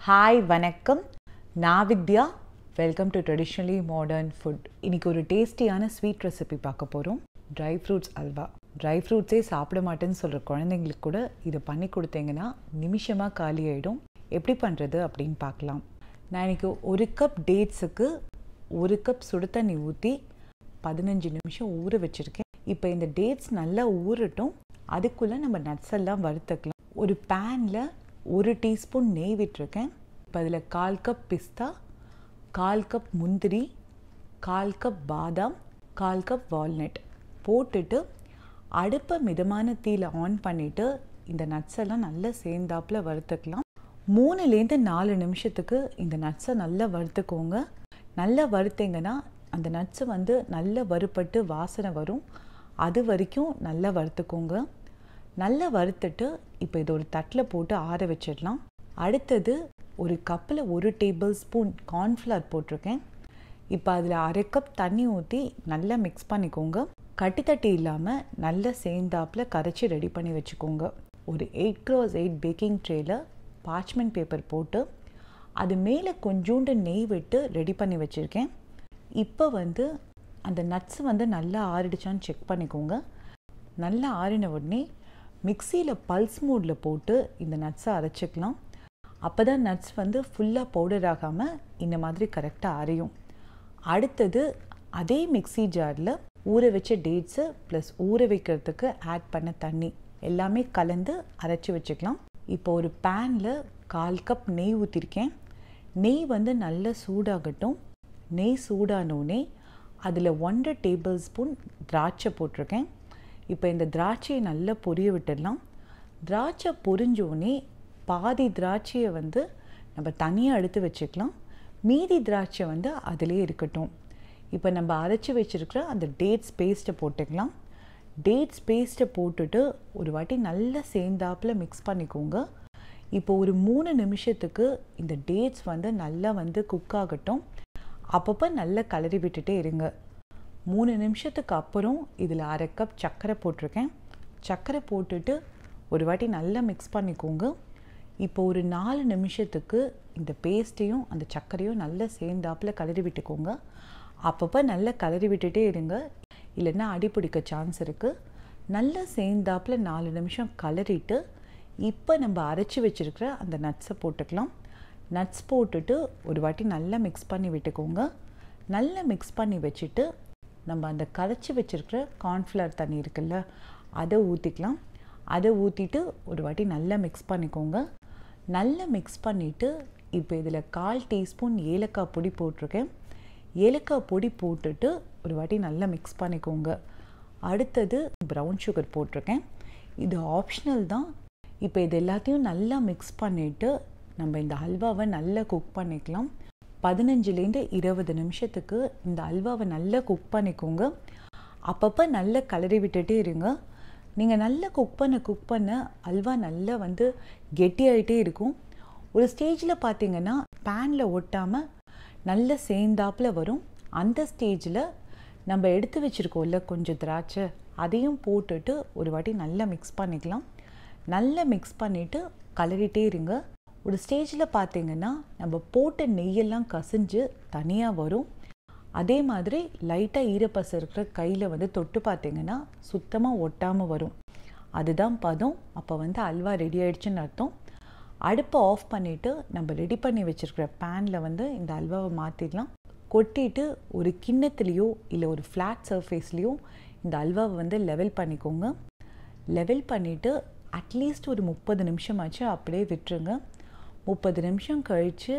hi வணக்கம் நான் Vidya welcome to traditionally modern food இன்னைக்கு ஒரு டேஸ்டியான ஸ்வீட் ரெசிபி பார்க்க போகிறோம் ட்ரை ஃப்ரூட்ஸ் அல்வா ட்ரை ஃப்ரூட்ஸே சாப்பிட மாட்டேன்னு சொல்கிற குழந்தைங்களுக்கு கூட இதை பண்ணி கொடுத்தீங்கன்னா நிமிஷமாக காலி ஆகிடும் எப்படி பண்ணுறது அப்படின்னு பார்க்கலாம் நான் இன்னைக்கு ஒரு கப் டேட்ஸுக்கு ஒரு கப் சுடு தண்ணி ஊற்றி பதினஞ்சு நிமிஷம் ஊற வச்சுருக்கேன் இப்போ இந்த டேட்ஸ் நல்லா ஊறட்டும் அதுக்குள்ளே நம்ம நட்ஸ் எல்லாம் வறுத்துக்கலாம் ஒரு பேனில் ஒரு டீஸ்பூன் நெய் விட்டுருக்கேன் இப்போ அதில் கால் கப் பிஸ்தா கால் கப் முந்திரி கால் கப் பாதாம் கால் கப் வால்நட் போட்டுட்டு அடுப்பை மிதமான தீயில் ஆன் பண்ணிவிட்டு இந்த நட்ஸ் எல்லாம் நல்லா சேர்ந்தாப்புல வறுத்துக்கலாம் மூணுலேருந்து நாலு நிமிஷத்துக்கு இந்த நட்ஸை நல்லா வறுத்துக்கோங்க நல்லா வறுத்தீங்கன்னா அந்த நட்ஸு வந்து நல்லா வறுப்பட்டு வாசனை வரும் அது வரைக்கும் நல்லா வறுத்துக்கோங்க நல்லா வறுத்துட்டு இப்போ இது ஒரு தட்டில் போட்டு ஆற வச்சிடலாம் அடுத்தது ஒரு கப்பில் ஒரு டேபிள் ஸ்பூன் கார்ன்ஃப்ளவர் போட்டிருக்கேன் இப்போ அதில் அரை கப் தண்ணி ஊற்றி நல்லா மிக்ஸ் பண்ணிக்கோங்க கட்டி தட்டி இல்லாமல் நல்லா சேர்ந்தாப்பில் கரைச்சி ரெடி பண்ணி வச்சுக்கோங்க ஒரு எயிட் க்ரோஸ் எயிட் பேக்கிங் ட்ரேயில் பார்ச்மெண்ட் பேப்பர் போட்டு அது மேலே கொஞ்சோண்டு நெய் விட்டு ரெடி பண்ணி வச்சுருக்கேன் இப்போ வந்து அந்த நட்ஸ் வந்து நல்லா ஆறிடுச்சான்னு செக் பண்ணிக்கோங்க நல்லா ஆறின உடனே மிக்சியில் பல்ஸ் மூடில் போட்டு இந்த நட்ஸை அரைச்சிக்கலாம் அப்போ தான் நட்ஸ் வந்து ஃபுல்லாக பவுடர் ஆகாமல் இந்த மாதிரி கரெக்டாக அரையும் அடுத்தது அதே மிக்சி ஜாரில் ஊற வச்ச டேட்ஸு ப்ளஸ் ஊற வைக்கிறதுக்கு ஆட் பண்ண தண்ணி எல்லாமே கலந்து அரைச்சி வச்சுக்கலாம் இப்போ ஒரு பேனில் கால் கப் நெய் ஊற்றிருக்கேன் நெய் வந்து நல்லா சூடாகட்டும் நெய் சூடானோடனே அதில் ஒன்றரை டேபிள் ஸ்பூன் திராட்சை போட்டிருக்கேன் இப்போ இந்த திராட்சையை நல்லா பொரிய விட்டுடலாம் திராட்சை பொரிஞ்சோடனே பாதி திராட்சையை வந்து நம்ம தனியாக எடுத்து வச்சுக்கலாம் மீதி திராட்சை வந்து அதிலே இருக்கட்டும் இப்போ நம்ம அரைச்சி வச்சுருக்கிற அந்த டேட்ஸ் பேஸ்ட்டை போட்டுக்கலாம் டேட்ஸ் பேஸ்ட்டை போட்டுட்டு ஒரு வாட்டி நல்லா சேர்ந்தாப்பில் மிக்ஸ் பண்ணிக்கோங்க இப்போ ஒரு மூணு நிமிஷத்துக்கு இந்த டேட்ஸ் வந்து நல்லா வந்து குக் ஆகட்டும் அப்பப்போ நல்லா கலரி விட்டுட்டே இருங்க மூணு நிமிஷத்துக்கு அப்புறம் இதில் அரை கப் சர்க்கரை போட்டிருக்கேன் சர்க்கரை போட்டுட்டு ஒரு வாட்டி நல்லா மிக்ஸ் பண்ணிக்கோங்க இப்போ ஒரு நாலு நிமிஷத்துக்கு இந்த பேஸ்ட்டையும் அந்த சர்க்கரையும் நல்லா சேர்ந்தாப்பில் கலரி விட்டுக்கோங்க அப்பப்போ நல்லா கலரி விட்டுட்டே இருங்க இல்லைன்னா அடி பிடிக்க சான்ஸ் இருக்குது நல்லா சேர்ந்தாப்பில் நாலு நிமிஷம் கலரிட்டு இப்போ நம்ம அரைச்சி வச்சுருக்கிற அந்த நட்ஸை போட்டுக்கலாம் நட்ஸ் போட்டுட்டு ஒரு வாட்டி நல்லா மிக்ஸ் பண்ணி விட்டுக்கோங்க நல்லா மிக்ஸ் பண்ணி வச்சுட்டு நம்ம அந்த கரைச்சி வச்சுருக்கிற கார்ன்ஃப்ளவர் தண்ணி இருக்குல்ல அதை ஊற்றிக்கலாம் அதை ஊற்றிட்டு ஒரு வாட்டி நல்லா மிக்ஸ் பண்ணிக்கோங்க நல்லா மிக்ஸ் பண்ணிவிட்டு இப்போ இதில் கால் டீஸ்பூன் ஏலக்காய் பொடி போட்டிருக்கேன் ஏலக்காய் பொடி போட்டுட்டு ஒரு வாட்டி நல்லா மிக்ஸ் பண்ணிக்கோங்க அடுத்தது ப்ரௌன் சுகர் போட்டிருக்கேன் இது ஆப்ஷனல் தான் இப்போ இது எல்லாத்தையும் நல்லா மிக்ஸ் பண்ணிவிட்டு நம்ம இந்த ஹல்வாவை நல்லா குக் பண்ணிக்கலாம் பதினஞ்சுலேருந்து இருபது நிமிஷத்துக்கு இந்த அல்வாவை நல்லா குக் பண்ணிக்கோங்க அப்பப்போ நல்லா கலரி விட்டுட்டே இருங்க நீங்கள் நல்லா குக் பண்ண குக் பண்ண அல்வா நல்லா வந்து கெட்டியாயிட்டே இருக்கும் ஒரு ஸ்டேஜில் பார்த்தீங்கன்னா பேனில் ஒட்டாமல் நல்ல சேர்ந்தாப்பில் வரும் அந்த ஸ்டேஜில் நம்ம எடுத்து வச்சுருக்கோம்ல கொஞ்சம் திராட்சை அதையும் போட்டுட்டு ஒரு வாட்டி நல்லா மிக்ஸ் பண்ணிக்கலாம் நல்லா மிக்ஸ் பண்ணிவிட்டு கலரிட்டே இருங்க ஒரு ஸ்டேஜில் பார்த்தீங்கன்னா நம்ம போட்ட நெய்யெல்லாம் கசிஞ்சு தனியாக வரும் அதே மாதிரி லைட்டாக ஈரப்பசை இருக்கிற கையில் வந்து தொட்டு பார்த்தீங்கன்னா சுத்தமாக ஒட்டாமல் வரும் அதுதான் பதம் அப்போ வந்து அல்வா ரெடி ஆயிடுச்சுன்னு அர்த்தம் அடுப்பை ஆஃப் பண்ணிவிட்டு நம்ம ரெடி பண்ணி வச்சுருக்கிற பேனில் வந்து இந்த அல்வாவை மாற்றிடலாம் கொட்டிட்டு ஒரு கிண்ணத்துலேயோ இல்லை ஒரு ஃப்ளாட் சர்ஃபேஸ்லேயோ இந்த அல்வாவை வந்து லெவல் பண்ணிக்கோங்க லெவல் பண்ணிவிட்டு அட்லீஸ்ட் ஒரு முப்பது நிமிஷமாச்சு அப்படியே விட்டுருங்க முப்பது நிமிஷம் கழித்து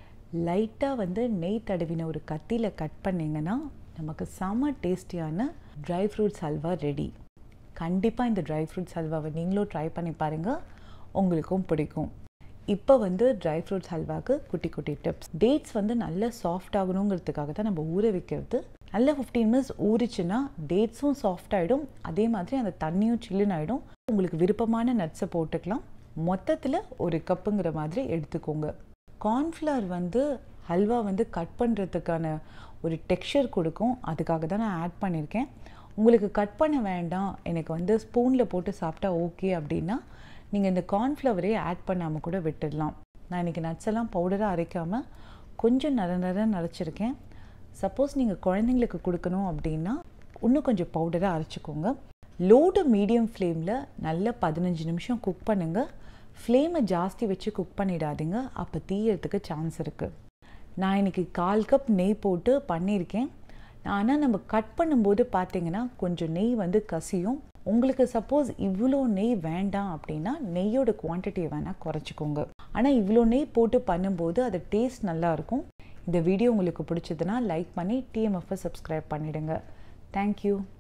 லைட்டாக வந்து நெய் தடவின ஒரு கத்தியில் கட் பண்ணிங்கன்னா நமக்கு செம்ம டேஸ்டியான ட்ரை ஃப்ரூட்ஸ் அல்வா ரெடி கண்டிப்பாக இந்த ட்ரை ஃப்ரூட்ஸ் அல்வாவை நீங்களும் ட்ரை பண்ணி பாருங்கள் உங்களுக்கும் பிடிக்கும் இப்போ வந்து ட்ரை ஃப்ரூட்ஸ் ஹல்வாக்கு குட்டி குட்டி டிப்ஸ் டேட்ஸ் வந்து நல்ல சாஃப்ட் ஆகணுங்கிறதுக்காக தான் நம்ம ஊற வைக்கிறது நல்ல ஃபிஃப்டீன் மினிட்ஸ் ஊறிச்சுன்னா டேட்ஸும் சாஃப்ட் ஆகிடும் அதே மாதிரி அந்த தண்ணியும் சில்லுன்னு ஆகிடும் உங்களுக்கு விருப்பமான நட்ஸை போட்டுக்கலாம் மொத்தத்தில் ஒரு கப்புங்கிற மாதிரி எடுத்துக்கோங்க கார்ன்ஃப்ளவர் வந்து ஹல்வா வந்து கட் பண்ணுறதுக்கான ஒரு டெக்ஸ்சர் கொடுக்கும் அதுக்காக தான் நான் ஆட் பண்ணியிருக்கேன் உங்களுக்கு கட் பண்ண வேண்டாம் எனக்கு வந்து ஸ்பூனில் போட்டு சாப்பிட்டா ஓகே அப்படின்னா நீங்கள் இந்த கார்ன்ஃப்ளவரே ஆட் பண்ணாமல் கூட விட்டுடலாம் நான் இன்றைக்கி நட்ஸ் எல்லாம் பவுடராக அரைக்காமல் கொஞ்சம் நர நரன்னு அரைச்சிருக்கேன் சப்போஸ் நீங்கள் குழந்தைங்களுக்கு கொடுக்கணும் அப்படின்னா இன்னும் கொஞ்சம் பவுடராக அரைச்சிக்கோங்க லோடு மீடியம் ஃப்ளேமில் நல்ல பதினஞ்சு நிமிஷம் குக் பண்ணுங்கள் ஃப்ளேமை ஜாஸ்தி வச்சு குக் பண்ணிடாதீங்க அப்போ தீயறதுக்கு சான்ஸ் இருக்குது நான் இன்றைக்கி கால் கப் நெய் போட்டு பண்ணியிருக்கேன் ஆனால் நம்ம கட் பண்ணும்போது பார்த்தீங்கன்னா கொஞ்சம் நெய் வந்து கசியும் உங்களுக்கு சப்போஸ் இவ்வளோ நெய் வேண்டாம் அப்படின்னா நெய்யோட குவான்டிட்டியை வேணால் குறைச்சிக்கோங்க ஆனால் இவ்வளோ நெய் போட்டு பண்ணும்போது அது டேஸ்ட் நல்லாயிருக்கும் இந்த வீடியோ உங்களுக்கு பிடிச்சதுன்னா லைக் பண்ணி டிஎம்எஃப்பை சப்ஸ்கிரைப் பண்ணிவிடுங்க தேங்க்யூ